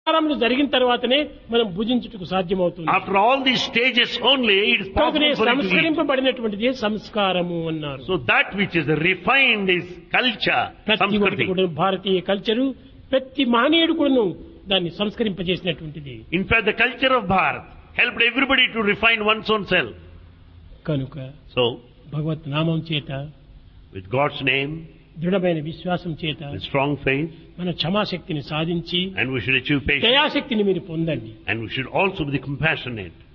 సంస్కారములు జరిగిన తర్వాతనే మనం భుజించుటకు సాధ్యమవుతుంది After all these stages only, it is కనుకనే possible for you to eat. సంస్కరింపబడినటువంటిది సంస్కారము అన్నారు So that which is refined is culture, ప్రతి ఒక్కటి samskriti. కూడా భారతీయ కల్చరు ప్రతి మహనీయుడు కూడాను దాన్ని సంస్కరింపజేసినటువంటిది In fact, the culture of Bharat helped everybody to refine one's own self. కనుక So, భగవత్ నామం చేత with God's name, దృఢమైన విశ్వాసం చేత with strong faith, మన క్షమాశక్తిని సాధించి and we should achieve patience, దయాశక్తిని మీరు పొందండి and we should also be compassionate.